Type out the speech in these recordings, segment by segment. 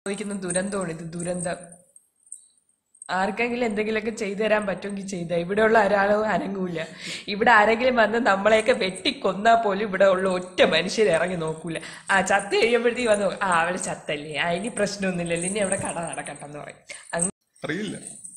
ചോദിക്കുന്ന ദുരന്തമാണ് ഇത് ദുരന്തം ആർക്കെങ്കിലും എന്തെങ്കിലുമൊക്കെ ചെയ്തു തരാൻ പറ്റുമെങ്കിൽ ചെയ്ത ഇവിടെയുള്ള ഒരാളും അനങ്ങൂല ഇവിടെ ആരെങ്കിലും വന്ന് നമ്മളെയൊക്കെ വെട്ടിക്കൊന്നാ പോലും ഇവിടെ ഉള്ള ഒറ്റ മനുഷ്യർ ഇറങ്ങി നോക്കൂല ആ ചത്ത് കഴിയുമ്പോഴത്തേക്ക് വന്ന് നോക്കും, ആ അവിടെ ചത്തല്ലേ ആ ഇനി പ്രശ്നമൊന്നുമില്ലല്ലോ ഇനി അവിടെ കട നടക്കട്ടെന്ന് പറയും അങ്ങ് അറിയില്ല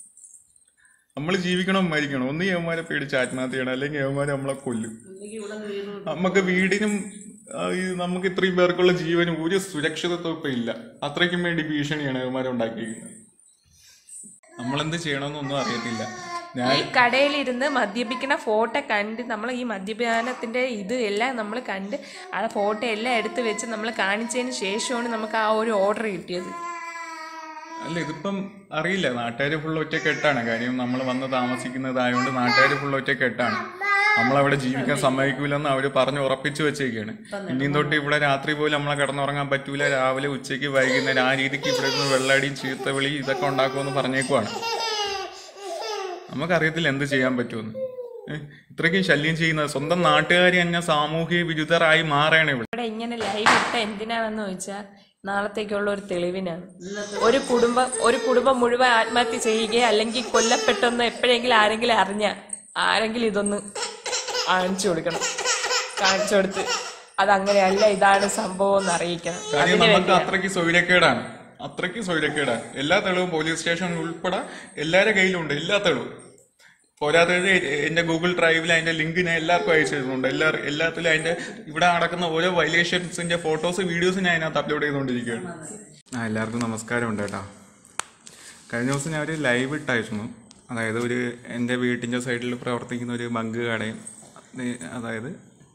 നമ്മൾ ജീവിക്കണം മരിക്കണം ഒന്ന് യവന്മാരെ പേടിച്ച് ആത്മഹത്യ ചെയ്യണം അല്ലെങ്കിൽ യവന്മാരെ നമ്മളെ കൊല്ലും നമുക്ക് വീടിനും ആ, ഈ നമുക്ക് ഇത്രയും പേർക്കുള്ള ജീവനും ഒരു സുരക്ഷിതത്വം ഇപ്പൊ ഇല്ല അത്രയ്ക്കും വേണ്ടി ഭീഷണിയാണ് യവന്മാരെ ഉണ്ടാക്കിയിരിക്കുന്നത് നമ്മളെന്ത് ചെയ്യണമെന്നൊന്നും അറിയത്തില്ല ഞാൻ ഈ കടയിലിരുന്ന് മദ്യപിക്കുന്ന ഫോട്ടോ കണ്ട് നമ്മൾ ഈ മദ്യപാനത്തിന്റെ ഇത് എല്ലാം നമ്മൾ കണ്ട് ആ ഫോട്ടോ എല്ലാം എടുത്ത് വെച്ച് നമ്മൾ കാണിച്ചതിന് ശേഷമാണ് നമുക്ക് ആ ഒരു ഓർഡർ കിട്ടിയത് അല്ല ഇതിപ്പം അറിയില്ല നാട്ടുകാർ ഫുൾ ഒറ്റക്കെട്ടാണ് കാര്യം നമ്മൾ വന്ന് താമസിക്കുന്നതായതുകൊണ്ട് നാട്ടുകാർ ഫുൾ ഒറ്റക്കെട്ടാണ് നമ്മളവിടെ ജീവിക്കാൻ സമ്മതിക്കൂലെന്ന് അവർ പറഞ്ഞ് ഉറപ്പിച്ചു വെച്ചേക്കാണ് ഇനിയും തൊട്ട് ഇവിടെ രാത്രി പോലും നമ്മളെ കിടന്നുറങ്ങാൻ പറ്റൂല രാവിലെ ഉച്ചയ്ക്ക് വൈകുന്നേരം ആ രീതിക്ക് ഇവിടെ നിന്ന് വെള്ളടിയും ചീത്തവിളി ഇതൊക്കെ ഉണ്ടാക്കുമെന്ന് പറഞ്ഞേക്കുവാണ് നമുക്കറിയത്തില്ല എന്ത് ചെയ്യാൻ പറ്റുമെന്ന് ഏഹ് ഇത്രയ്ക്കും ശല്യം ചെയ്യുന്നത് സ്വന്തം നാട്ടുകാർ തന്നെ സാമൂഹിക വിരുദ്ധരായി മാറുകയാണ് ഇവിടെ ഇവിടെ ഇങ്ങനെ ലൈവ് ഇട്ട എന്തിനാണെന്ന് ചോദിച്ചാൽ നാളത്തേക്കുള്ള ഒരു തെളിവിനാണ് ഒരു കുടുംബം ഒരു കുടുംബം മുഴുവൻ ആത്മഹത്യ ചെയ്യുകയോ അല്ലെങ്കിൽ കൊല്ലപ്പെട്ടെന്ന് എപ്പോഴെങ്കിലും ആരെങ്കിലും അറിഞ്ഞ ആരെങ്കിലും ഇതൊന്ന് കാണിച്ചു കൊടുക്കണം കാണിച്ചു കൊടുത്ത് അതങ്ങനെയല്ല ഇതാണ് സംഭവം എന്ന് അറിയിക്കണം കാര്യം അതിന് നമുക്ക് വേണ്ടിയാണ് അത്രയ്ക്ക് സൗര്യക്കേടാണ് അത്രയ്ക്ക് സൗര്യക്കേടാണ് എല്ലാ തെളിവും പോലീസ് സ്റ്റേഷൻ ഉൾപ്പെടെ എല്ലാവരുടെ കയ്യിലുണ്ട് എല്ലാ തെളിവും പോരാത്തത് എന്റെ ഗൂഗിൾ ഡ്രൈവിൽ അതിന്റെ ലിങ്ക് ഞാൻ എല്ലാവർക്കും അയച്ചു തരുന്നുണ്ട് എല്ലാ എല്ലാത്തിലും അതിന്റെ ഇവിടെ നടക്കുന്ന ഓരോ വയലേഷൻസിന്റെ ഫോട്ടോസ് വീഡിയോസ് ഞാൻ അതിനകത്ത് അപ്ലോഡ് ചെയ്തുകൊണ്ടിരിക്കുകയാണ് ആ എല്ലാവർക്കും നമസ്കാരം ഉണ്ട് കേട്ടോ കഴിഞ്ഞ ദിവസം ഞാൻ ഒരു ലൈവ് ഇട്ടായിരുന്നു അതായത് ഒരു എൻ്റെ വീട്ടിൻ്റെ സൈഡിൽ പ്രവർത്തിക്കുന്ന ഒരു ബങ്ക് കടയും ഇത് അതായത്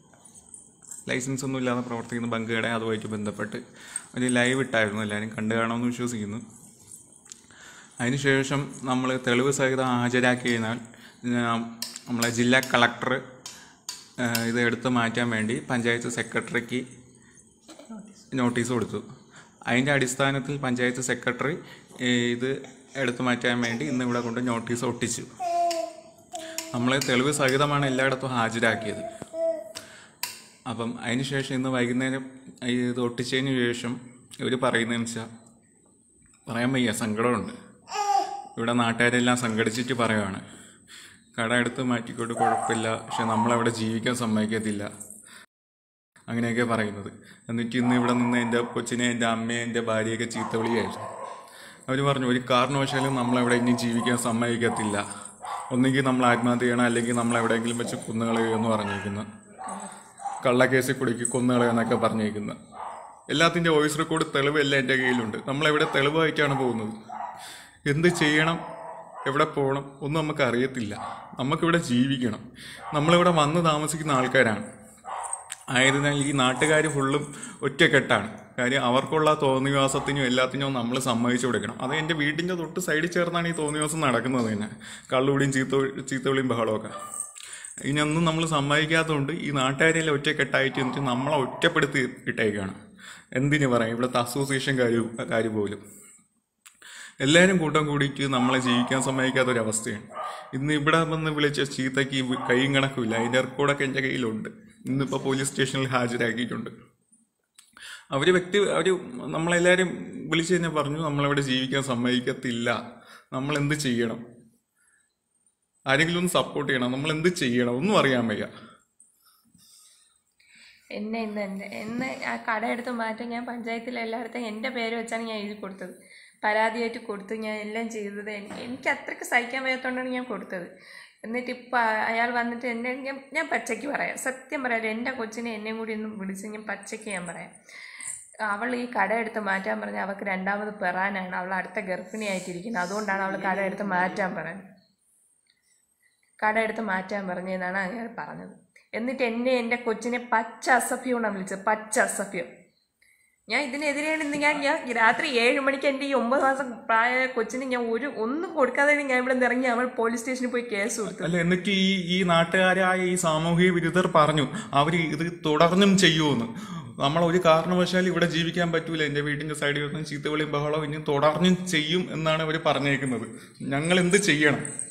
ലൈസൻസ് ഒന്നും ഇല്ലാതെ പ്രവർത്തിക്കുന്ന ബങ്ക് കട അതുമായിട്ട് ബന്ധപ്പെട്ട് ഒരു ലൈവ് ഇട്ടായിരുന്നു എല്ലാവരും കണ്ടു കാണുമെന്ന് വിശ്വസിക്കുന്നു അതിനുശേഷം നമ്മൾ തെളിവ് സഹിതം ഹാജരാക്കി കഴിഞ്ഞാൽ ഞാൻ നമ്മളെ ജില്ലാ കളക്ടർ ഇത് എടുത്തു മാറ്റാൻ വേണ്ടി പഞ്ചായത്ത് സെക്രട്ടറിക്ക് നോട്ടീസ് കൊടുത്തു അതിൻ്റെ അടിസ്ഥാനത്തിൽ പഞ്ചായത്ത് സെക്രട്ടറി ഇത് എടുത്തു മാറ്റാൻ വേണ്ടി ഇന്ന് ഇവിടെ കൊണ്ട് നോട്ടീസ് ഒട്ടിച്ചു നമ്മൾ തെളിവ് സഹിതമാണ് എല്ലായിടത്തും ഹാജരാക്കിയത് അപ്പം അതിന് ശേഷം ഇന്ന് വൈകുന്നേരം ഇത് ഒട്ടിച്ചതിന് ശേഷം ഇവർ പറയുന്നതെന്ന് വെച്ചാൽ പറയാൻ വയ്യ സങ്കടമുണ്ട് ഇവിടെ നാട്ടുകാരെല്ലാം സംഘടിച്ചിട്ട് പറയുവാണ് കട എടുത്ത് മാറ്റിക്കൊണ്ട് കുഴപ്പമില്ല പക്ഷെ നമ്മളവിടെ ജീവിക്കാൻ സമ്മതിക്കത്തില്ല അങ്ങനെയൊക്കെ പറയുന്നത് എന്നിട്ട് ഇന്ന് ഇവിടെ നിന്ന് എൻ്റെ കൊച്ചിനെ എൻ്റെ അമ്മയെ എൻ്റെ ഭാര്യയൊക്കെ ചീത്ത വിളിയായിരുന്നു അവർ പറഞ്ഞു ഒരു കാരണവശാലും നമ്മളവിടെ ഇനി ജീവിക്കാൻ സമ്മതിക്കത്തില്ല ഒന്നുകിൽ നമ്മൾ ആത്മഹത്യ ചെയ്യണം അല്ലെങ്കിൽ നമ്മൾ എവിടെയെങ്കിലും വെച്ച് കുന്നുകളയുമെന്ന് പറഞ്ഞിരിക്കുന്നു കള്ളക്കേസിൽ കുടുക്കി കൊന്നുകളയെന്നൊക്കെ പറഞ്ഞേക്കുന്നത് എല്ലാത്തിൻ്റെ വോയിസ് റെക്കോർഡ് തെളിവെല്ലാം എൻ്റെ കയ്യിലുണ്ട് നമ്മളെവിടെ തെളിവായിട്ടാണ് പോകുന്നത് എന്ത് ചെയ്യണം എവിടെ പോകണം ഒന്നും നമുക്ക് അറിയത്തില്ല നമുക്കിവിടെ ജീവിക്കണം നമ്മളിവിടെ വന്ന് താമസിക്കുന്ന ആൾക്കാരാണ് ആയതിനാൽ ഈ നാട്ടുകാർ ഫുള്ളും ഒറ്റക്കെട്ടാണ് കാര്യം അവർക്കുള്ള തോന്നിവാസത്തിനും എല്ലാത്തിനും നമ്മൾ സമ്മതിച്ചു കൊടുക്കണം അത് എൻ്റെ വീടിൻ്റെ തൊട്ട് സൈഡിൽ ചേർന്നാണ് ഈ തോന്നിവാസം നടക്കുന്നത് തന്നെ കള്ളുകൂടിയും ചീത്ത ചീത്തവിളിയും ബഹളമൊക്കെ ഇതിനൊന്നും നമ്മൾ സമ്മതിക്കാത്തതുകൊണ്ട് ഈ നാട്ടുകാരെല്ലാം ഒറ്റക്കെട്ടായിട്ട് എന്നിട്ട് നമ്മളെ ഒറ്റപ്പെടുത്തി ഇട്ടേക്കാണ് എന്തിനു പറയാം ഇവിടുത്തെ അസോസിയേഷൻ കാര്യം കാര്യം പോലും എല്ലാവരും കൂട്ടം കൂടിയിട്ട് നമ്മളെ ജീവിക്കാൻ സമ്മതിക്കാത്ത ഒരു അവസ്ഥയാണ് ഇന്ന് ഇവിടെ വന്ന് വിളിച്ച ചീത്തയ്ക്ക് വി- കൈയും കണക്കുമില്ല അതിൻ്റെ റെക്കോർഡൊക്കെ എൻ്റെ കയ്യിലുണ്ട് ഇന്നിപ്പോൾ പോലീസ് സ്റ്റേഷനിൽ ഹാജരാക്കിയിട്ടുണ്ട് അവർ വ്യക്തി അവർ നമ്മളെല്ലാവരും വിളിച്ച് തന്നെ പറഞ്ഞു നമ്മളവിടെ ജീവിക്കാൻ സമ്മതിക്കത്തില്ല നമ്മൾ എന്ത് ചെയ്യണം ആരെങ്കിലും ഒന്ന് സപ്പോർട്ട് ചെയ്യണം നമ്മൾ എന്ത് ചെയ്യണം ഒന്നും അറിയാൻ വയ്യ എന്നെ ഇന്ന് എൻ്റെ എന്നെ ആ കട എടുത്ത് മാറ്റാൻ ഞാൻ പഞ്ചായത്തിൽ എല്ലായിടത്തും എൻ്റെ പേര് വെച്ചാണ് ഞാൻ എഴുതി കൊടുത്തത് പരാതിയായിട്ട് കൊടുത്ത് ഞാൻ എല്ലാം ചെയ്തത് എനി- എനിക്ക് അത്രയ്ക്ക് സഹിക്കാൻ വയ്യാത്തതുകൊണ്ടാണ് ഞാൻ കൊടുത്തത് എന്നിട്ട് ഇപ്പം അയാൾ വന്നിട്ട് എന്നെ ഞാൻ ഞാൻ പച്ചയ്ക്ക് പറയാം സത്യം പറയാം എൻ്റെ കൊച്ചിനെ എന്നെയും കൂടി ഒന്ന് വിളിച്ച് ഞാൻ പച്ചയ്ക്ക് ഞാൻ പറയാം അവൾ ഈ കട എടുത്ത് മാറ്റാൻ പറഞ്ഞാൽ അവൾക്ക് രണ്ടാമത് പെറാനാണ് അവൾ അടുത്ത ഗർഭിണിയായിട്ടിരിക്കുന്നത് അതുകൊണ്ടാണ് അവൾ കട എടുത്ത് മാറ്റാൻ പറയുന്നത് കട എടുത്ത് മാറ്റാൻ പറഞ്ഞതെന്നാണ് അയാൾ പറഞ്ഞത് എന്നിട്ട് എന്നെ എൻ്റെ കൊച്ചിനെ പച്ച അസഭ്യമാണ് വിളിച്ചത് പച്ച അസഭ്യം ഞാൻ ഇതിനെതിരെയാണ് ഇന്ന് ഞാൻ ഞാൻ രാത്രി ഏഴ് മണിക്ക് എൻ്റെ ഈ ഒമ്പത് മാസം പ്രായമായ കൊച്ചിന് ഞാൻ ഒരു ഒന്നും കൊടുക്കാതെ ഞാൻ ഇവിടെ നിന്ന് ഇറങ്ങി അവൾ പോലീസ് സ്റ്റേഷനിൽ പോയി കേസ് കൊടുത്തു അല്ല എന്നിട്ട് ഈ ഈ നാട്ടുകാരായ ഈ സാമൂഹിക വിരുദ്ധർ പറഞ്ഞു അവർ ഇത് തുടർന്നും ചെയ്യുമെന്ന് നമ്മൾ ഒരു കാരണവശാലും ഇവിടെ ജീവിക്കാൻ പറ്റൂല എൻ്റെ വീടിൻ്റെ സൈഡിൽ നിന്ന് ചീത്തവിളിയും ബഹളവും ഇനി തുടർന്നും ചെയ്യും എന്നാണ് അവർ പറഞ്ഞേക്കുന്നത് ഞങ്ങൾ എന്ത് ചെയ്യണം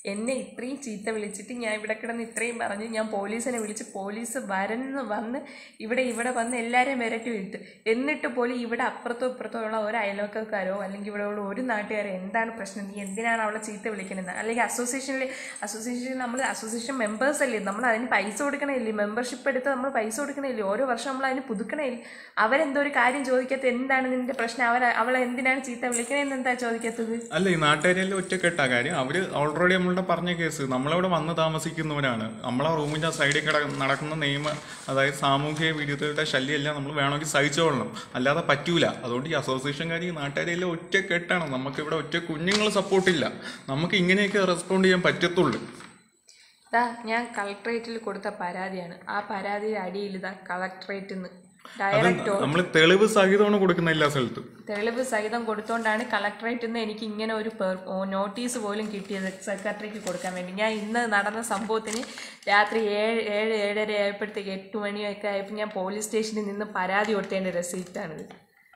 എന്നെ ഇത്രയും ചീത്ത വിളിച്ചിട്ട് ഞാൻ ഇവിടെ കിടന്ന് ഇത്രയും പറഞ്ഞ് ഞാൻ പോലീസിനെ വിളിച്ച് പോലീസ് വരന്ന് വന്ന് ഇവിടെ ഇവിടെ വന്ന് എല്ലാവരെയും വിരട്ടി വിട്ട് എന്നിട്ട് പോലും ഇവിടെ അപ്പുറത്തോ ഇപ്പുറത്തോ ഉള്ള ഒരു അയൽവക്കക്കാരോ അല്ലെങ്കിൽ ഇവിടെ ഉള്ള ഒരു നാട്ടുകാരോ എന്താണ് പ്രശ്നം നീ എന്തിനാണ് അവളെ ചീത്ത വിളിക്കുന്നത് അല്ലെങ്കിൽ അസോസിയേഷനിൽ അസോസിയേഷനിൽ നമ്മൾ അസോസിയേഷൻ മെമ്പേഴ്സ് അല്ലേ നമ്മൾ അതിന് പൈസ കൊടുക്കണമില്ലേ മെമ്പർഷിപ്പ് എടുത്ത് നമ്മൾ പൈസ കൊടുക്കണമില്ലേ ഓരോ വർഷം നമ്മൾ അതിന് പുതുക്കണമില്ലേ അവരെന്തോ ഒരു കാര്യം ചോദിക്കാത്ത എന്താണ് നിന്റെ പ്രശ്നം അവർ അവളെ എന്തിനാണ് ചീത്ത വിളിക്കണതെന്ന് എന്താ ചോദിക്കാത്തത് അല്ല ഈ നാട്ടുകാരെല്ലാം ഒറ്റക്കെട്ടാ കാര്യം അവര് ഓൾറെഡി നമ്മളുടെ പറഞ്ഞ കേസ് നമ്മളവിടെ വന്ന് താമസിക്കുന്നവരാണ് നമ്മളെ റൂമിന്റെ സൈഡിൽ കിട നടക്കുന്ന നിയമ അതായത് സാമൂഹിക വിരുദ്ധയുടെ ശല്യം എല്ലാം നമ്മൾ വേണമെങ്കിൽ സഹിച്ചോളണം അല്ലാതെ പറ്റൂല അതുകൊണ്ട് ഈ അസോസിയേഷൻകാർ ഈ നാട്ടുകാരെല്ലാം ഒറ്റക്കെട്ടാണ് നമുക്ക് ഇവിടെ ഒറ്റ കുഞ്ഞുങ്ങൾ സപ്പോർട്ടില്ല നമുക്ക് ഇങ്ങനെയൊക്കെ റെസ്പോണ്ട് ചെയ്യാൻ പറ്റത്തുള്ളൂ ഇതാ ഞാൻ കളക്ട്രേറ്റിൽ കൊടുത്ത പരാതിയാണ് ആ പരാതിയുടെ അടിയിൽ ഇതാ കളക്ട്രേറ്റിൽ നിന്ന് ഡയറക്റ്റ് നമ്മൾ തെളിവ് സഹിതമാണ് കൊടുക്കുന്ന എല്ലാ സ്ഥലത്തും തെളിവ് സഹിതം കൊടുത്തോണ്ടാണ് കളക്ടറേറ്റിൽ നിന്ന് എനിക്ക് ഇങ്ങനെ ഒരു പെർ നോട്ടീസ് പോലും കിട്ടിയത് സെക്രട്ടറിക്ക് കൊടുക്കാൻ വേണ്ടി ഞാൻ ഇന്ന് നടന്ന സംഭവത്തിന് രാത്രി ഏഴ് ഏഴ് ഏഴര ആയപ്പോഴത്തേക്ക് എട്ട് മണിയൊക്കെ ആയപ്പോൾ ഞാൻ പോലീസ് സ്റ്റേഷനിൽ നിന്ന് പരാതി കൊടുത്തതിൻ്റെ റെസീപ്റ്റാണിത്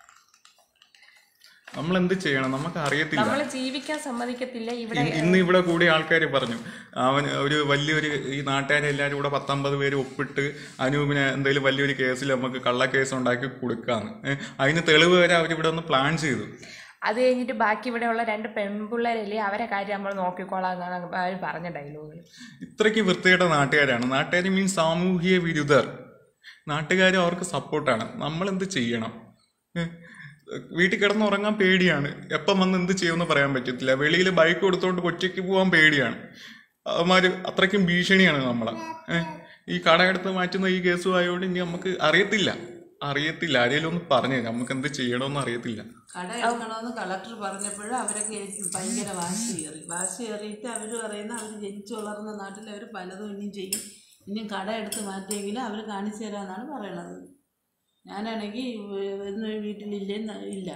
നമ്മൾ എന്ത് ചെയ്യണം നമുക്ക് അറിയത്തില്ല നമ്മൾ ജീവിക്കാൻ സമ്മതിക്കത്തില്ല ഇവിടെ ഇ- ഇന്ന് ഇവിടെ കൂടിയ ആൾക്കാർ പറഞ്ഞു അവൻ ഒരു വലിയൊരു ഈ നാട്ടുകാരെ എല്ലാവരും കൂടെ പത്തൊമ്പത് പേര് ഒപ്പിട്ട് അനൂപിനെ എന്തെങ്കിലും വലിയൊരു കേസിൽ നമുക്ക് കള്ള കേസ് ഉണ്ടാക്കി കൊടുക്കാന്ന് ഏഹ് അതിന് തെളിവ് വരെ അവരിവിടെ ഒന്ന് പ്ലാൻ ചെയ്തു അത് കഴിഞ്ഞിട്ട് ബാക്കി ഇവിടെയുള്ള രണ്ട് പെൺപിള്ളേരല്ലേ അവരെ കാര്യം നമ്മൾ നോക്കിക്കോളാം എന്നാണ് അവർ പറഞ്ഞ ഡയലോഗ് ഇത്രയ്ക്ക് വൃത്തികെട്ട നാട്ടുകാരാണ് നാട്ടുകാർ മീൻസ് സാമൂഹിക വിരുദ്ധർ നാട്ടുകാർ അവർക്ക് സപ്പോർട്ടാണ് നമ്മൾ എന്ത് ചെയ്യണം ഏഹ് വീട്ടിൽ കിടന്ന് ഉറങ്ങാൻ പേടിയാണ് എപ്പം വന്ന് എന്ത് ചെയ്യുമെന്ന് പറയാൻ പറ്റത്തില്ല വെളിയിൽ ബൈക്ക് കൊടുത്തോണ്ട് ഒറ്റയ്ക്ക് പോകാൻ പേടിയാണ് അവന്മാര് അത്രയ്ക്കും ഭീഷണിയാണ് നമ്മളെ ഏഹ് ഈ കടയെടുത്ത് മാറ്റുന്ന ഈ കേസും ആയതുകൊണ്ട് ഇനി നമുക്ക് അറിയത്തില്ല അറിയത്തില്ല ആരെങ്കിലും ഒന്ന് പറഞ്ഞു നമുക്ക് എന്ത് ചെയ്യണമെന്ന് അറിയത്തില്ല കട എടുക്കണമെന്ന് കളക്ടർ പറഞ്ഞപ്പോഴും അവരൊക്കെ എനിക്ക് ഭയങ്കര വാശി കയറി വാശി കയറിയിട്ട് അവർ പറയുന്ന അവർ ജനിച്ചു വളർന്ന നാട്ടിൽ അവർ പലതും ഇനിയും ചെയ്യും ഇനിയും കട എടുത്ത് മാറ്റിയെങ്കിലും അവർ കാണിച്ചു തരാമെന്നാണ് പറയണത് ഞാനാണെങ്കിൽ ഇന്ന് വീട്ടിലില്ലെന്ന് ഇല്ല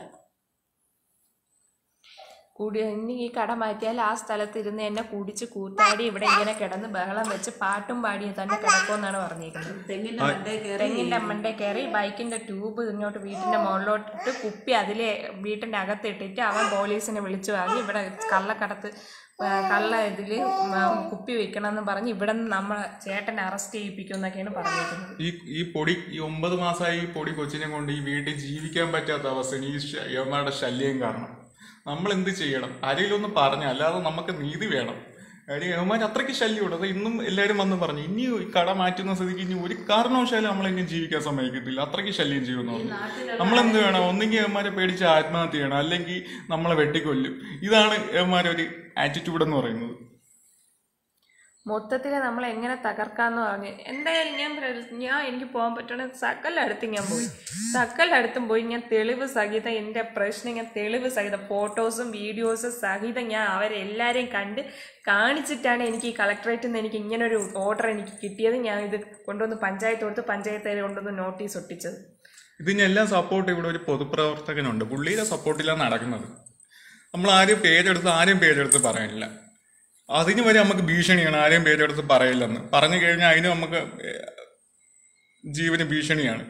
കൂടി ഇനി ഈ കട മാറ്റിയാൽ ആ സ്ഥലത്ത് ഇരുന്ന് എന്നെ കുടിച്ച് കൂത്താടി ഇവിടെ ഇങ്ങനെ കിടന്ന് ബഹളം വെച്ച് പാട്ടും പാടി തന്നെ കിടക്കുമെന്നാണ് പറഞ്ഞിരിക്കുന്നത് തെങ്ങിൻ്റെ മണ്ടേ കയറി തെങ്ങിന്റെ മണ്ടേ കയറി ബൈക്കിന്റെ ട്യൂബ് ഇങ്ങോട്ട് വീട്ടിന്റെ മുകളിലോട്ടിട്ട് കുപ്പി അതിലെ വീട്ടിന്റെ അകത്ത് ഇട്ടിട്ട് അവൻ പോലീസിനെ വിളിച്ചു വാങ്ങി ഇവിടെ കള്ളക്കടത്ത് ആ, കള്ള ഇതില് ഉം, കുപ്പി വെക്കണമെന്ന് പറഞ്ഞ് ഇവിടെ നിന്ന് നമ്മളെ ചേട്ടനെ അറസ്റ്റ് ചെയ്യിപ്പിക്കും എന്നൊക്കെയാണ് പറഞ്ഞിരിക്കുന്നത് ഈ ഈ പൊടി ഈ ഒമ്പത് മാസമായി ഈ പൊടി കൊച്ചിനെ കൊണ്ട് ഈ വീട്ടിൽ ജീവിക്കാൻ പറ്റാത്ത അവസ്ഥയാണ് ഈ ശ- യവന്മാരുടെ ശല്യം കാരണം നമ്മൾ എന്ത് ചെയ്യണം ആരെങ്കിലും ഒന്ന് പറഞ്ഞ അല്ലാതെ നമുക്ക് നീതി വേണം കാര്യം യവന്മാർ അത്രയ്ക്ക് ശല്യമുണ്ട് അത് ഇന്നും എല്ലാവരും വന്ന് പറഞ്ഞു ഇനി ഈ കട മാറ്റുന്ന സ്ഥിതിക്ക് ഇനി ഒരു കാരണവശാലും നമ്മളെങ്ങനെ ജീവിക്കാൻ സമ്മതിക്കത്തില്ല അത്രയ്ക്ക് ശല്യം ചെയ്യുമെന്ന് പറഞ്ഞു നമ്മളെന്ത് വേണം ഒന്നെങ്കിൽ യവന്മാരെ പേടിച്ച് ആത്മഹത്യ ചെയ്യണം അല്ലെങ്കിൽ നമ്മളെ വെട്ടിക്കൊല്ലും ഇതാണ് യവന്മാരൊരു ആറ്റിറ്റ്യൂഡ് എന്ന് പറയുന്നത് മൊത്തത്തിൽ നമ്മൾ എങ്ങനെ തകർക്കാന്ന് പറഞ്ഞ് എന്തായാലും ഞാൻ പ്ര- ഞാൻ എനിക്ക് പോകാൻ പറ്റണ സകലടുത്ത് ഞാൻ പോയി സകലടുത്തും പോയി ഞാൻ തെളിവ് സഹിതം എൻ്റെ പ്രശ്നം ഞാൻ തെളിവ് സഹിതം ഫോട്ടോസും വീഡിയോസും സഹിതം ഞാൻ അവരെ എല്ലാവരെയും കണ്ട് കാണിച്ചിട്ടാണ് എനിക്ക് ഈ കളക്ടറേറ്റിൽ നിന്ന് എനിക്ക് ഇങ്ങനെ ഒരു ഓർഡർ എനിക്ക് കിട്ടിയത് ഞാൻ ഇത് കൊണ്ടുവന്ന് പഞ്ചായത്ത് കൊടുത്ത് പഞ്ചായത്ത് കൊണ്ടുവന്ന് നോട്ടീസ് ഒട്ടിച്ചത് ഇതിനെല്ലാം സപ്പോർട്ട് ഇവിടെ ഒരു പൊതുപ്രവർത്തകനുണ്ട് പുള്ളിയുടെ സപ്പോർട്ടിലാണ് നടക്കുന്നത് നമ്മൾ ആരും പേരെടുത്ത് ആരും പേരെടുത്ത് പറയാനില്ല അതിന് വരെ നമുക്ക് ഭീഷണിയാണ് ആരെയും പേരെടുത്ത് പറയില്ലെന്ന് പറഞ്ഞു കഴിഞ്ഞാൽ അതിന് നമുക്ക് ഏഹ്, ജീവന് ഭീഷണിയാണ്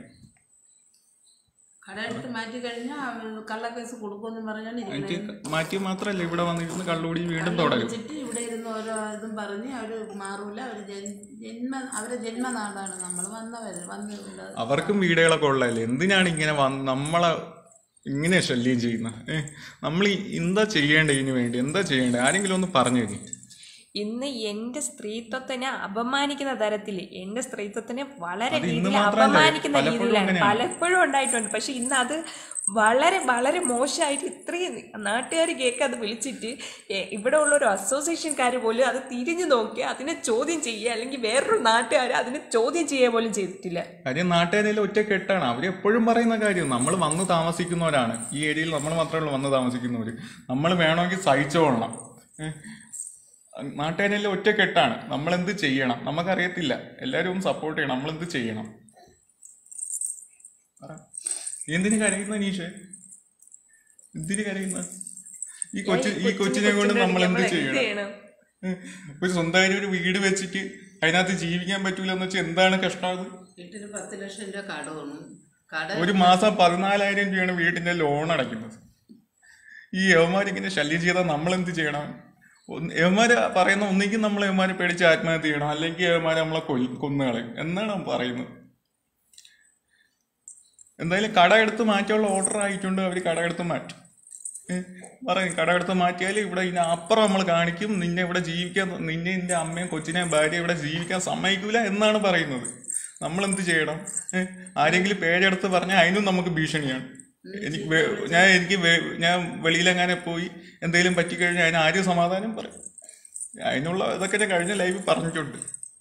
കട എടുത്ത് മാറ്റി കഴിഞ്ഞാൽ കള്ളക്കേസ് കൊടുക്കുമെന്ന് പറഞ്ഞാണ് എനിക്ക് ഇരിക്കുന്നത് മാറ്റി മാത്രമല്ല ഇവിടെ വന്നിരുന്ന് കള്ളുകൂടി വീണ്ടും തുടരും വെച്ചിട്ട് ഇവിടെ ഇരുന്ന് ഓരോ ഇതും പറഞ്ഞ് അവർ മാറൂല അവർ ജന്മ അവരെ ജന്മനാടാണ് നമ്മൾ വന്നവർ വന്നിട്ടുണ്ട് അവർക്കും വീടുകളൊക്കെ ഉള്ളതല്ലേ എന്തിനാണ് ഇങ്ങനെ വന്ന് നമ്മളെ ഇങ്ങനെ ശല്യം ചെയ്യുന്നത് ഏഹ് നമ്മൾ ഈ എന്താ ചെയ്യേണ്ടത് ഇതിന് വേണ്ടി എന്താ ചെയ്യേണ്ടത് ആരെങ്കിലും ഒന്ന് പറഞ്ഞു തരും ഇന്ന് എൻ്റെ സ്ത്രീത്വത്തിനെ അപമാനിക്കുന്ന തരത്തിൽ എൻ്റെ സ്ത്രീത്വത്തിനെ വളരെ അത് ഇന്ന് രീതിയിൽ മാത്രമല്ല, അപമാനിക്കുന്ന പലപ്പോഴും രീതിയിലാണ് അങ്ങനെയാണ്. പലപ്പോഴും ഉണ്ടായിട്ടുണ്ട് പക്ഷെ ഇന്ന് അത് വളരെ വളരെ മോശമായിട്ട് ഇത്രയും നാട്ടുകാർ കേക്ക് അത് വിളിച്ചിട്ട് എ- ഇവിടെ ഉള്ള ഒരു അസോസിയേഷൻകാർ പോലും അത് തിരിഞ്ഞു നോക്കി അതിനെ ചോദ്യം ചെയ്യുക അല്ലെങ്കിൽ വേറൊരു നാട്ടുകാർ അതിനെ ചോദ്യം ചെയ്യുക പോലും ചെയ്തിട്ടില്ല കാര്യം നാട്ടുകാരെല്ലാം ഒറ്റ കെട്ടാണ് അവർ എപ്പോഴും പറയുന്ന കാര്യം നമ്മൾ വന്ന് താമസിക്കുന്നവരാണ് ഈ ഏരിയയിൽ നമ്മൾ മാത്രമേ ഉള്ളൂ വന്ന് താമസിക്കുന്നവർ നമ്മൾ വേണമെങ്കിൽ സഹിച്ചോളണം ഏഹ്. നാട്ടുകാരെല്ലാം ഒറ്റ കെട്ടാണ് നമ്മൾ എന്ത് ചെയ്യണം നമുക്കറിയത്തില്ല എല്ലാവരും ഒന്ന് സപ്പോർട്ട് ചെയ്യണം നമ്മൾ എന്ത് ചെയ്യണം പറ. നീ എന്തിനു കരയുന്ന നീഷേ എന്തിനു കരയുന്ന ഈ കൊച്ചു ഈ കൊച്ചിനെ കൊണ്ട് നമ്മൾ എന്ത് ചെയ്യണം ചെയ്യണം ഏഹ്. ഒരു സ്വന്തമായി ഒരു വീട് വെച്ചിട്ട് അതിനകത്ത് ജീവിക്കാൻ പറ്റൂല എന്ന് വെച്ചാൽ എന്താണ് കഷ്ടമാകുന്നത് വീട്ടിൽ പത്ത് ലക്ഷം രൂപ കടമാണ് കട ഒരു മാസം പതിനാലായിരം രൂപയാണ് വീടിന്റെ ലോൺ അടയ്ക്കുന്നത് ഈ യവന്മാരിങ്ങനെ ശല്യം ചെയ്താൽ നമ്മൾ എന്ത് ചെയ്യണം ഒന്ന് യവന്മാര് പറയുന്ന ഒന്നിക്കും നമ്മൾ യവന്മാരെ പേടിച്ച് ആത്മഹത്യ ചെയ്യണം അല്ലെങ്കിൽ യവന്മാരെ നമ്മളെ കൊൽ കൊന്നുകളയും എന്നാണ് അവൻ പറയുന്നത് എന്തായാലും കട എടുത്ത് മാറ്റിയുള്ള ഓർഡർ ആയിട്ടുണ്ട് അവർ കട എടുത്ത് മാറ്റും ഏ, പറയും കട എടുത്ത് മാറ്റിയാൽ ഇവിടെ ഇതിന് അപ്പുറം നമ്മൾ കാണിക്കും നിന്നെ ഇവിടെ ജീവിക്കാൻ നിന്നെ നിന്റെ അമ്മയും കൊച്ചിനെയും ഭാര്യ ഇവിടെ ജീവിക്കാൻ സമ്മതിക്കൂല എന്നാണ് പറയുന്നത് നമ്മൾ എന്ത് ചെയ്യണം ഏ, ആരെങ്കിലും പേരെടുത്ത് പറഞ്ഞാൽ അതിനും നമുക്ക് ഭീഷണിയാണ് എനിക്ക് വേ- ഞാൻ എനിക്ക് വേ- ഞാൻ വെളിയിലെങ്ങനെ പോയി എന്തെങ്കിലും പറ്റിക്കഴിഞ്ഞാൽ അതിന് ആരും സമാധാനം പറയും അതിനുള്ള ഇതൊക്കെ ഞാൻ കഴിഞ്ഞ ലൈവിൽ പറഞ്ഞിട്ടുണ്ട്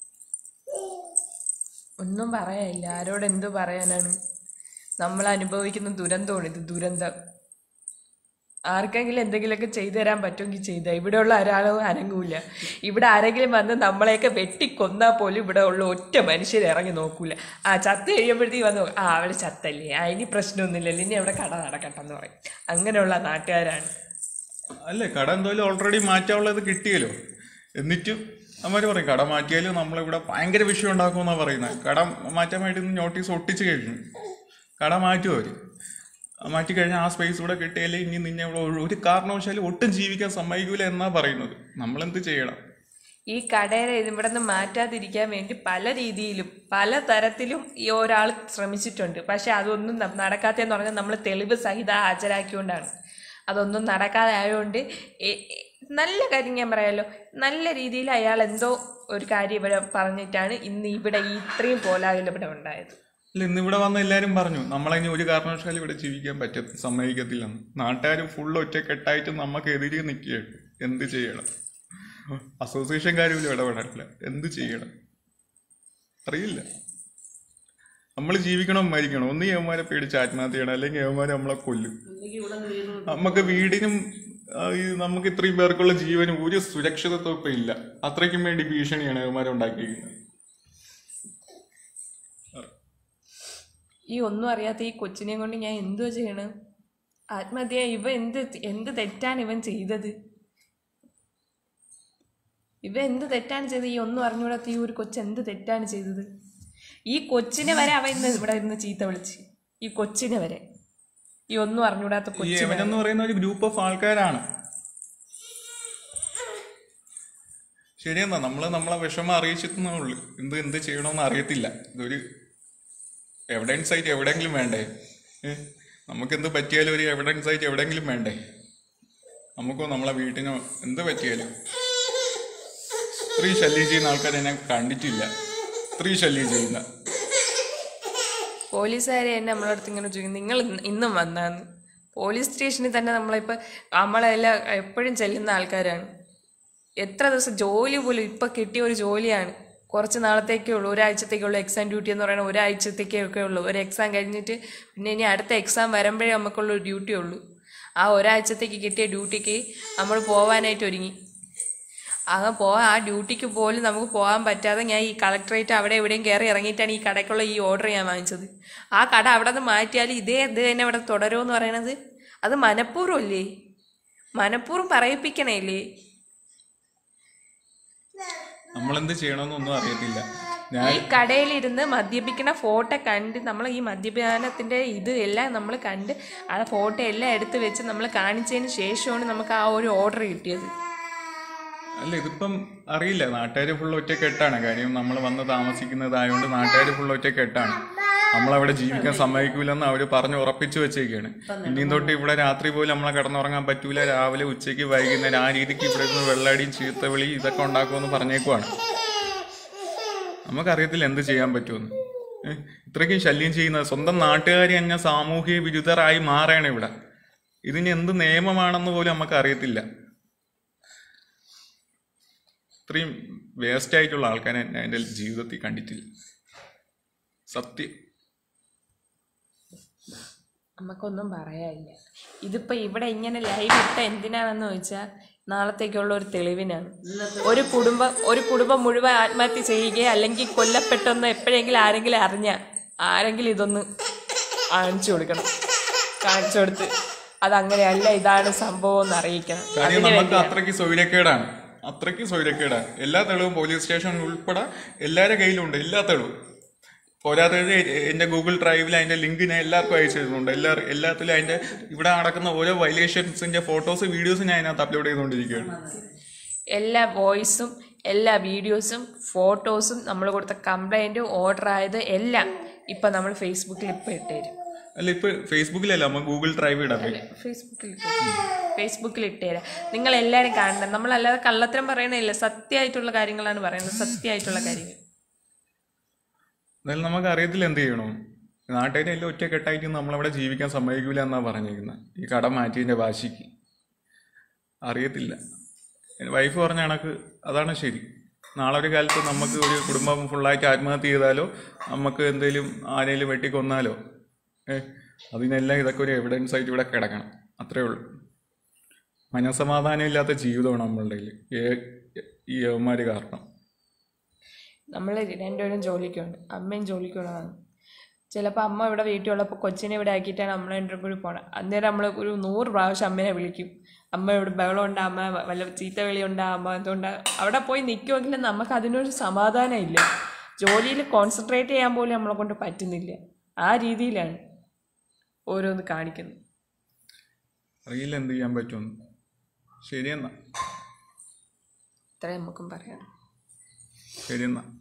ഒന്നും പറയാനില്ല ആരോട് എന്ത് പറയാനാണ് നമ്മൾ അനുഭവിക്കുന്ന ദുരന്തമാണ് ഇത് ദുരന്തം ആർക്കെങ്കിലും എന്തെങ്കിലുമൊക്കെ ചെയ്തു തരാൻ പറ്റുമെങ്കിൽ ചെയ്ത ഇവിടെയുള്ള ഒരാളും അനങ്ങൂല ഇവിടെ ആരെങ്കിലും വന്ന് നമ്മളെയൊക്കെ വെട്ടിക്കൊന്നാൽ പോലും ഇവിടെ ഉള്ള ഒറ്റ മനുഷ്യർ ഇറങ്ങി നോക്കൂല ആ ചത്ത് കഴിയുമ്പോഴത്തേക്ക് വന്ന് നോക്കും, ആ അവിടെ ചത്തല്ലേ ആ ഇനി പ്രശ്നമൊന്നുമില്ലല്ലോ ഇനി അവിടെ കട നടക്കട്ടെന്ന് പറയും അങ്ങനെയുള്ള നാട്ടുകാരാണ് അല്ലേ കട എന്തായാലും ഓൾറെഡി മാറ്റാനുള്ളത് കിട്ടിയല്ലോ എന്നിട്ടും അവന്മാർ പറയും കട മാറ്റിയാലും നമ്മളിവിടെ ഭയങ്കര വിഷയം ഉണ്ടാക്കുമെന്നാണ് പറയുന്നത് കട മാറ്റാൻ വേണ്ടി നോട്ടീസ് ഒട്ടിച്ച് കഴിഞ്ഞു കട മാറ്റും അവർ മാറ്റി കഴിഞ്ഞാൽ ആ സ്പേസ് ഇവിടെ കിട്ടിയാലേ ഇനി നിന്നെ ഇവിടെ ഒരു- ഒരു കാരണവശാലും ഒട്ടും ജീവിക്കാൻ സമ്മതിക്കൂല എന്നാ പറയുന്നത് നമ്മളെന്ത് ചെയ്യണം ഈ കടയെ ഇവിടെ നിന്ന് മാറ്റാതിരിക്കാൻ വേണ്ടി പല രീതിയിലും പല തരത്തിലും ഈ ഒരാൾ ശ്രമിച്ചിട്ടുണ്ട് പക്ഷെ അതൊന്നും ന- നടക്കാത്തതെന്ന് പറഞ്ഞാൽ നമ്മൾ തെളിവ് സഹിതം ഹാജരാക്കിക്കൊണ്ടാണ് അതൊന്നും നടക്കാതെ ആയതുകൊണ്ട് എ- എ- നല്ല കാര്യം ഞാൻ പറയാലോ നല്ല രീതിയിൽ അയാൾ എന്തോ ഒരു കാര്യം ഇവിടെ പറഞ്ഞിട്ടാണ് ഇന്ന് ഇവിടെ ഈ ഇത്രയും പോലാകൽ ഇവിടെ ഉണ്ടായത് അല്ല ഇന്ന് ഇവിടെ വന്ന എല്ലാവരും പറഞ്ഞു നമ്മളതിന് ഒരു കാരണവശാലും ഇവിടെ ജീവിക്കാൻ പറ്റ സമ്മതിക്കത്തില്ലെന്ന് നാട്ടുകാർ ഫുൾ ഒറ്റക്കെട്ടായിട്ട് നമുക്ക് എതിരെ നിൽക്കുകയാണ് എന്ത് ചെയ്യണം അസോസിയേഷൻകാരും ഇടപെടാറില്ല എന്ത് ചെയ്യണം അറിയില്ല നമ്മൾ ജീവിക്കണം മരിക്കണം ഒന്ന് യവന്മാരെ പേടിച്ച് ആത്മഹത്യ ചെയ്യണം അല്ലെങ്കിൽ യവന്മാരെ നമ്മളെ കൊല്ലും അല്ലെങ്കിൽ ഇവിടെ വീട് നമുക്ക് വീടിനും ആ, ഈ നമുക്ക് ഇത്രയും പേർക്കുള്ള ജീവനും ഒരു സുരക്ഷിതത്വം ഇപ്പം ഇല്ല അത്രയ്ക്കും വേണ്ടി ഭീഷണിയാണ് യവന്മാരെ ഉണ്ടാക്കിയിരിക്കുന്നത് ഈ ഒന്നും അറിയാത്ത ഈ കൊച്ചിനെയും കൊണ്ട് ഞാൻ എന്തോ ചെയ്യണം ആത്മഹത്യ ഇവ എന്ത് എന്ത് തെറ്റാണ് ഇവൻ ചെയ്തത് ഇവ എന്ത് തെറ്റാണ് ചെയ്തത് ഈ ഒന്നും അറിഞ്ഞുകൂടാത്ത ഈ ഒരു കൊച്ച് എന്ത് തെറ്റാണ് ചെയ്തത് ഈ കൊച്ചിനെ വരെ അവൻ ഇന്ന് ഇവിടെ ഇരുന്ന് ചീത്ത വിളിച്ച് ഈ കൊച്ചിനെ വരെ ഈ ഒന്നും അറിഞ്ഞുകൂടാത്ത ഈ കൊച്ചിനെ എവനെന്ന് പറയുന്ന ഒരു ഗ്രൂപ്പ് ഓഫ് ആൾക്കാരാണ് ശരിയെന്നാ നമ്മള് നമ്മളെ വിഷമം അറിയിച്ചിട്ടുന്നേ ഉള്ളു എന്ത് എന്ത് ചെയ്യണമെന്ന് അറിയത്തില്ല ഇതൊരു എവിഡൻസ് ആയിട്ട് എവിടെയെങ്കിലും വേണ്ടേ ഏ? നമുക്ക് എന്ത് പറ്റിയാലും ഒരു എവിഡൻസ് ആയിട്ട് എവിടെയെങ്കിലും വേണ്ടേ നമുക്കോ നമ്മളെ വീട്ടിനോ എന്ത് പറ്റിയാലും സ്ത്രീ ശല്യം ചെയ്യുന്ന ആൾക്കാരെ ഞാൻ കണ്ടിട്ടില്ല സ്ത്രീ ശല്യം ചെയ്യുന്ന പോലീസുകാരെ തന്നെ നമ്മളെ അടുത്ത് ഇങ്ങനെ ചോദിക്കും നിങ്ങൾ ഇന്ന് ഇന്നും വന്നാന്ന് പോലീസ് സ്റ്റേഷനിൽ തന്നെ നമ്മളിപ്പോൾ നമ്മളെല്ലാം എപ്പോഴും ചെല്ലുന്ന ആൾക്കാരാണ് എത്ര ദിവസം ജോലി പോലും ഇപ്പം കിട്ടിയ ഒരു ജോലിയാണ് കുറച്ച് നാളത്തേക്കേ ഉള്ളൂ ഒരാഴ്ചത്തേക്കുള്ളൂ എക്സാം ഡ്യൂട്ടി എന്ന് പറയുന്നത് ഒരാഴ്ചത്തേക്കൊക്കെ ഉള്ളൂ ഒരു എക്സാം കഴിഞ്ഞിട്ട് പിന്നെ ഇനി അടുത്ത എക്സാം വരുമ്പോഴേ നമുക്കുള്ള ഒരു ഡ്യൂട്ടി ഉള്ളൂ ആ ഒരാഴ്ചത്തേക്ക് കിട്ടിയ ഡ്യൂട്ടിക്ക് നമ്മൾ പോവാനായിട്ട് ഒരുങ്ങി അങ്ങ് പോവാൻ ആ ഡ്യൂട്ടിക്ക് പോലും നമുക്ക് പോകാൻ പറ്റാതെ ഞാൻ ഈ കളക്ടറേറ്റ് അവിടെ എവിടെയും കയറി ഇറങ്ങിയിട്ടാണ് ഈ കടയ്ക്കുള്ള ഈ ഓർഡർ ഞാൻ വാങ്ങിച്ചത് ആ കട അവിടെ നിന്ന് മാറ്റിയാൽ ഇതേ ഇത് തന്നെ ഇവിടെ തുടരുമെന്ന് പറയണത് അത് മനഃപൂർവ്വം അല്ലേ മനഃപൂർവ്വം പറയിപ്പിക്കണേല്ലേ നമ്മളെന്ത് ചെയ്യണമെന്നൊന്നും അറിയത്തില്ല ഞാൻ ഈ കടയിലിരുന്ന് മദ്യപിക്കുന്ന ഫോട്ടോ കണ്ട് നമ്മൾ ഈ മദ്യപാനത്തിന്റെ ഇത് എല്ലാം നമ്മൾ കണ്ട് ആ ഫോട്ടോ എല്ലാം എടുത്ത് വെച്ച് നമ്മൾ കാണിച്ചതിന് ശേഷമാണ് നമുക്ക് ആ ഒരു ഓർഡർ കിട്ടിയത് അല്ല ഇതിപ്പം അറിയില്ല നാട്ടുകാർ ഫുൾ ഒറ്റക്കെട്ടാണ് കാര്യം നമ്മൾ വന്ന് താമസിക്കുന്നതായതുകൊണ്ട് നാട്ടുകാർ ഫുൾ ഒറ്റക്കെട്ടാണ് നമ്മളവിടെ ജീവിക്കാൻ സമ്മതിക്കൂലെന്ന് അവർ പറഞ്ഞ് ഉറപ്പിച്ചു വെച്ചേക്കാണ് ഇനിയും തൊട്ട് ഇവിടെ രാത്രി പോലും നമ്മളെ കിടന്നുറങ്ങാൻ പറ്റൂല രാവിലെ ഉച്ചയ്ക്ക് വൈകുന്നേരം ആ രീതിക്ക് ഇവിടെ നിന്ന് വെള്ളടിയും ചീത്തവിളി ഇതൊക്കെ ഉണ്ടാക്കുമെന്ന് പറഞ്ഞേക്കുവാണ് നമുക്കറിയത്തില്ല എന്ത് ചെയ്യാൻ പറ്റുമെന്ന് ഏ, ഇത്രയ്ക്കും ശല്യം ചെയ്യുന്ന സ്വന്തം നാട്ടുകാർ തന്നെ സാമൂഹിക വിരുദ്ധരായി മാറുകയാണ് ഇവിടെ ഇതിന് എന്ത് നിയമമാണെന്ന് പോലും നമുക്ക് അറിയത്തില്ല ഇത്രയും വേസ്റ്റ് ആയിട്ടുള്ള ആൾക്കാരെ ഞാൻ എൻ്റെ ജീവിതത്തിൽ കണ്ടിട്ടില്ല സത്യം നമുക്കൊന്നും പറയാനില്ല ഇതിപ്പോ ഇവിടെ ഇങ്ങനെ ലൈവ് ഇട്ട എന്തിനാണെന്ന് ചോദിച്ചാൽ നാളത്തേക്കുള്ള ഒരു തെളിവിനാണ് ഒരു കുടുംബം ഒരു കുടുംബം മുഴുവൻ ആത്മഹത്യ ചെയ്യുകയോ അല്ലെങ്കിൽ കൊല്ലപ്പെട്ടെന്ന് എപ്പോഴെങ്കിലും ആരെങ്കിലും അറിഞ്ഞ ആരെങ്കിലും ഇതൊന്ന് കാണിച്ചു കൊടുക്കണം കാണിച്ചു കൊടുത്ത് അതങ്ങനെയല്ല ഇതാണ് സംഭവം എന്ന് അറിയിക്കണം കാര്യം അതിന് നമുക്ക് വേണ്ടിയാണ്. അത്രയ്ക്ക് സൗകര്യക്കേടാണ് അത്രയ്ക്ക് സൗകര്യക്കേടാണ് എല്ലാ തെളിവും പോലീസ് സ്റ്റേഷൻ ഉൾപ്പെടെ എല്ലാവരുടെ കയ്യിലുണ്ട് എല്ലാ തെളിവും പോരാതെ എൻ്റെ ഗൂഗിൾ ഡ്രൈവിൽ അതിൻ്റെ ലിങ്ക് ഞാൻ എല്ലാവർക്കും അയച്ചു തരുന്നുണ്ട് എല്ലാ എല്ലാത്തിലും അതിൻ്റെ ഇവിടെ നടക്കുന്ന ഓരോ വയലേഷൻസിൻ്റെ ഫോട്ടോസ് വീഡിയോസ് ഞാൻ അതിനകത്ത് അപ്ലോഡ് ചെയ്തുകൊണ്ടിരിക്കുകയാണ് എല്ലാ വോയിസും എല്ലാ വീഡിയോസും ഫോട്ടോസും നമ്മൾ കൊടുത്ത കംപ്ലൈൻറ്റും ഓർഡർ ആയത് എല്ലാം ഇപ്പം നമ്മൾ ഫേസ്ബുക്കിൽ ഇപ്പം ഇട്ടുതരും അല്ല ഇപ്പൊ ഫേസ്ബുക്കിലല്ല നമ്മ ഗൂഗിൾ ഡ്രൈവ് ഇടാം ഫേസ്ബുക്കിൽ ഫേസ്ബുക്കിൽ ഇട്ടുതരാം നിങ്ങൾ എല്ലാവരും കാണണം നമ്മളല്ലാതെ കള്ളത്തരം പറയണില്ല സത്യമായിട്ടുള്ള കാര്യങ്ങളാണ് പറയുന്നത് സത്യമായിട്ടുള്ള കാര്യങ്ങൾ എന്നാലും നമുക്ക് അറിയത്തില്ല എന്ത് ചെയ്യണം നാട്ടുകാരെ എല്ലാം ഒറ്റ കെട്ടായിട്ട് നമ്മളവിടെ ജീവിക്കാൻ സമ്മതിക്കൂല എന്നാ പറഞ്ഞിരിക്കുന്നത് ഈ കട മാറ്റിയതിന്റെ വാശിക്ക് അറിയത്തില്ല വൈഫ് പറഞ്ഞ കണക്ക് അതാണ് ശരി നാളെ ഒരു കാലത്ത് നമുക്ക് ഒരു കുടുംബം ഫുള്ളായിട്ട് ആത്മഹത്യ ചെയ്താലോ നമുക്ക് എന്തെങ്കിലും ആരെങ്കിലും വെട്ടിക്കൊന്നാലോ ഏ അതിനെല്ലാം ഇതൊക്കെ ഒരു എവിഡൻസ് ആയിട്ട് ഇവിടെ കിടക്കണം അത്രേ ഉള്ളൂ മനസമാധാനം ഇല്ലാത്ത ജീവിതമാണ് നമ്മളുടെ കയ്യില്. ഏ- ഈ യവന്മാർ കാരണം നമ്മൾ രണ്ടുപേരും ജോലിക്കുണ്ട് അമ്മയും ജോലിക്കുള്ളതാണ് ചിലപ്പോൾ അമ്മ ഇവിടെ വീട്ടിലുള്ളപ്പോൾ കൊച്ചിനെ ഇവിടെ ആക്കിയിട്ടാണ് നമ്മൾ രണ്ടും കൂടി പോണത് അന്നേരം നമ്മൾ ഒരു നൂറ് പ്രാവശ്യം അമ്മേനെ വിളിക്കും അമ്മ ഇവിടെ ബഹളമുണ്ട് അമ്മ വല്ല ചീത്ത വിളിയുണ്ട് അമ്മ എന്തുകൊണ്ട് അവിടെ പോയി നിൽക്കുമെങ്കിലും നമുക്ക് അതിനൊരു സമാധാനം ഇല്ല ജോലിയിൽ കോൺസെൻട്രേറ്റ് ചെയ്യാൻ പോലും നമ്മളെ കൊണ്ട് പറ്റുന്നില്ല ആ രീതിയിലാണ് ഓരോന്ന് കാണിക്കുന്നത് അറിയില്ല എന്ത് ചെയ്യാൻ പറ്റുമെന്ന് ശരിയെന്നാ ഇത്രയും നമുക്കും പറയാം ശരിയെന്നാ